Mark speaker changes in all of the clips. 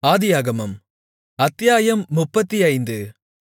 Speaker 1: ஆதியாகமம் அத்தியாயம் முப்பத்தைந்து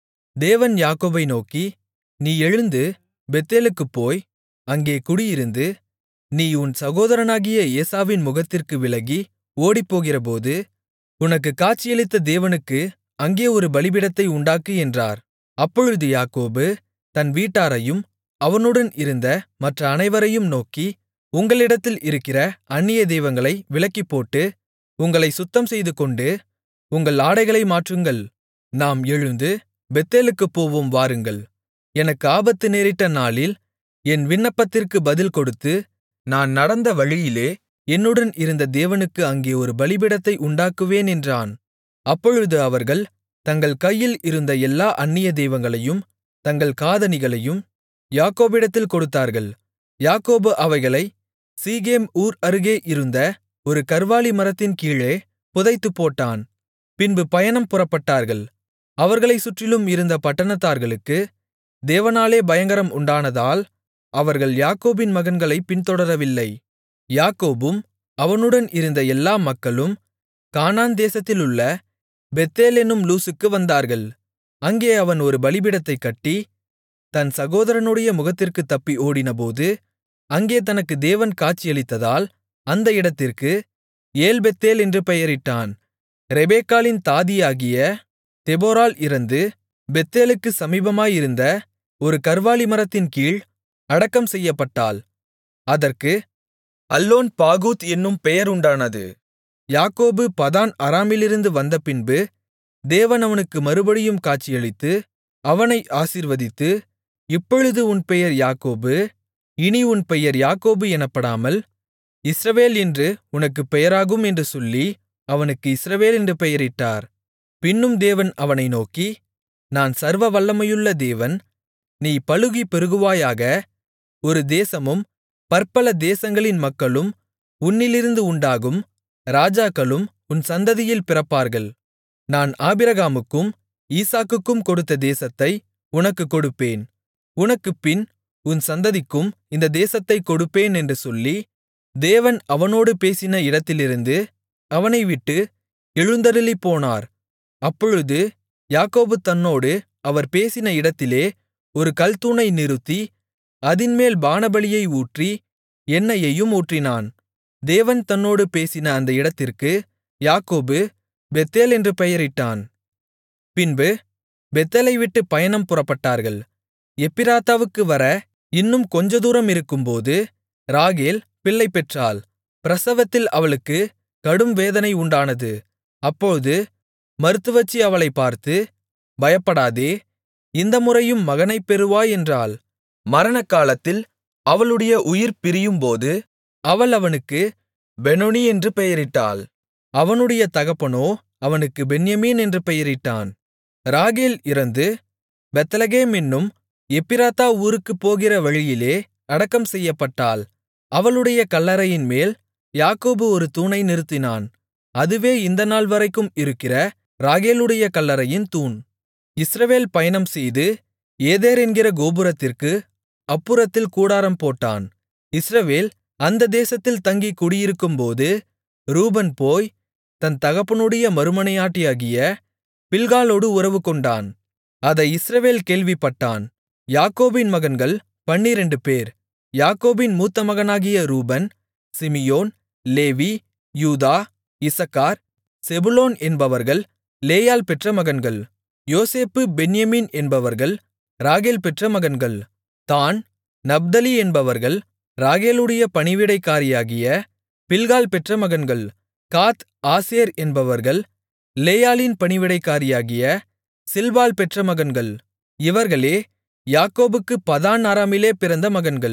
Speaker 1: தேவன் யாக்கோபை நோக்கி நீ எழுந்து பெத்தேலுக்குப் போய் அங்கே குடியிருந்து நீ உன் சகோதரனாகிய ஏசாவின் முகத்திற்கு விலகி ஓடிப்போகிறபோது உனக்குக் காட்சியளித்த தேவனுக்கு அங்கே ஒரு பலிபீடத்தை உண்டாக்கு என்றார் அப்பொழுது யாக்கோபு தன் வீட்டாரையும் அவனுடன் இருந்த மற்ற அனைவரையும் நோக்கி உங்களிடத்தில் இருக்கிற அந்நிய தெய்வங்களை விலக்கிப்போட்டு உங்களைச் சுத்தம்செய்துகொண்டு உங்கள் ஆடைகளை மாற்றுங்கள் நாம் எழுந்து பெத்தேலுக்குப் போவோம் வாருங்கள் எனக்கு ஆபத்து நேரிட்ட நாளில் என் விண்ணப்பத்திற்கு பதில் கொடுத்து நான் நடந்த வழியிலே என்னுடன் இருந்த தேவனுக்கு அங்கே ஒரு பலிபீடத்தை உண்டாக்குவேன் என்றான் அப்பொழுது அவர்கள் தங்கள் கையில் இருந்த எல்லா அந்நிய தெய்வங்களையும் தங்கள் காதணிகளையும் யாக்கோபிடத்தில் கொடுத்தார்கள் யாக்கோபு அவைகளைச் சீகேம் ஊர் அருகே இருந்த ஒரு கர்வாலி மரத்தின் கீழே புதைத்துப்போட்டான் பின்பு பயணம் புறப்பட்டார்கள் அவர்களைச் சுற்றிலும் இருந்த பட்டணத்தார்களுக்கு தேவனாலே பயங்கரம் உண்டானதால் அவர்கள் யாக்கோபின் மகன்களைப் பின்தொடரவில்லை யாக்கோபும் அவனுடன் இருந்த எல்லா மக்களும் கானான் தேசத்திலுள்ள பெத்தேல் என்னும் லூஸுக்கு வந்தார்கள் அங்கே அவன் ஒரு பலிபீடத்தைக் கட்டி தன் சகோதரனுடைய முகத்திற்குத் தப்பி ஓடினபோது அங்கே தனக்கு தேவன் காட்சியளித்ததால் அந்த இடத்திற்கு ஏல்பெத்தேல் என்று பெயரிட்டான் ரெபெக்காளின் தாதியாகிய தெபொராள் இறந்து பெத்தேலுக்குச் சமீபமாயிருந்த ஒரு கர்வாலி மரத்தின் கீழ் அடக்கம் செய்யப்பட்டாள் அதற்கு அல்லோன் பாகூத் என்னும் பெயர் உண்டானது யாக்கோபு பதான் அராமிலிருந்து வந்தபின்பு தேவன் அவனுக்கு மறுபடியும் காட்சியளித்து அவனை ஆசீர்வதித்து இப்பொழுது உன் பெயர் யாக்கோபு இனி உன் பெயர் யாக்கோபு எனப்படாமல் இஸ்ரவேல் என்று உனக்குப் பெயராகும் என்று சொல்லி அவனுக்கு இஸ்ரவேல் என்று பெயரிட்டார் பின்னும் தேவன் அவனை நோக்கி நான் சர்வ வல்லமையுள்ள தேவன் நீ பலுகிப் பெருகுவாயாக ஒரு தேசமும் பற்பல தேசங்களின் மக்களும் உன்னிலிருந்து உண்டாகும் ராஜாக்களும் உன் சந்ததியில் பிறப்பார்கள் நான் ஆபிரகாமுக்கும் ஈசாக்குக்கும் கொடுத்த தேசத்தை உனக்குக் கொடுப்பேன் உனக்குப்பின் உன் சந்ததிக்கும் இந்த தேசத்தைக் கொடுப்பேன் என்று சொல்லி தேவன் அவனோடு பேசின இடத்திலிருந்து அவனை விட்டு எழுந்தருளிப்போனார் அப்பொழுது யாக்கோபு தன்னோடு அவர் பேசின இடத்திலே ஒரு கல்தூணை நிறுத்தி அதின்மேல் பானபலியை ஊற்றி எண்ணெயையும் ஊற்றினான் தேவன் தன்னோடு பேசின அந்த இடத்திற்கு யாக்கோபு பெத்தேல் என்று பெயரிட்டான் பின்பு பெத்தேலை விட்டு பயணம் புறப்பட்டார்கள் எப்பிராத்தாவுக்கு வர இன்னும் கொஞ்ச தூரம் இருக்கும்போது ராகேல் பிள்ளை பெற்றாள் பிரசவத்தில் அவளுக்கு கடும் வேதனை உண்டானது அப்போது மருத்துவச்சி அவளைப் பார்த்து பயப்படாதே இந்த முறையும் மகனைப் பெறுவாய் என்றாள் மரணகாலத்தில் அவளுடைய உயிர் பிரியும்போது அவள் அவனுக்கு பெனொனி என்று பெயரிட்டாள் அவனுடைய தகப்பனோ அவனுக்கு பென்யமீன் என்று பெயரிட்டான் ராகேல் இறந்து பெத்லகேம் என்னும் எப்பிராத்தா ஊருக்குப் போகிற வழியிலே அடக்கம் செய்யப்பட்டாள் அவளுடைய கல்லறையின்மேல் யாக்கோபு ஒரு தூணை நிறுத்தினான் அதுவே இந்த நாள் வரைக்கும் இருக்கிற ராகேலுடைய கல்லறையின் தூண் இஸ்ரவேல் பயணம் செய்து ஏதேர் என்கிற கோபுரத்திற்கு அப்புறத்தில் கூடாரம் போட்டான் இஸ்ரவேல் அந்த தேசத்தில் தங்கி குடியிருக்கும்போது ரூபன் போய் தன் தகப்பனுடைய மறுமனையாட்டியாகிய பில்காளோடு உறவுகொண்டான் அதை இஸ்ரவேல் கேள்விப்பட்டான் யாக்கோபின் மகன்கள் பன்னிரண்டு பேர் யாக்கோபின் மூத்த மகனாகிய ரூபன் சிமியோன் லேவி யூதா இசக்கார் செபுலோன் என்பவர்கள் லேயாள் பெற்ற மகன்கள் யோசேப்பு பென்யமீன் என்பவர்கள் ராகேல் பெற்ற மகன்கள் தான் நப்தலி என்பவர்கள் ராகேலுடைய பணிவிடைக்காரியாகிய பில்காள் பெற்ற மகன்கள் காத் ஆசேர் என்பவர்கள் லேயாளின் பணிவிடைக்காரியாகிய சில்பாள் பெற்ற மகன்கள் இவர்களே யாக்கோபுக்கு பதான் அராமிலே பிறந்த மகன்கள்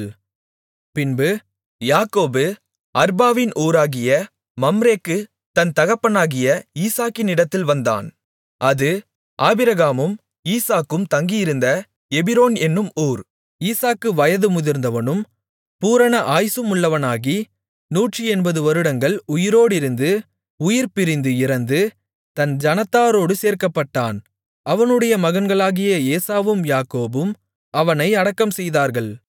Speaker 1: பின்பு யாக்கோபு அர்பாவின் ஊராகிய மம்ரேக்கு தன் தகப்பனாகிய ஈசாக்கினிடத்தில் வந்தான் அது ஆபிரகாமும் ஈசாக்கும் தங்கியிருந்த எபிரோன் என்னும் ஊர் ஈசாக்கு வயது முதிர்ந்தவனும் பூரண ஆயுசுமுள்ளவனாகி நூற்றி எண்பது வருடங்கள் உயிரோடிருந்து உயிர் பிரிந்து இறந்து தன் ஜனத்தாரோடு சேர்க்கப்பட்டான் அவனுடைய மகன்களாகிய ஏசாவும் யாக்கோபும் அவனை அடக்கம் செய்தார்கள்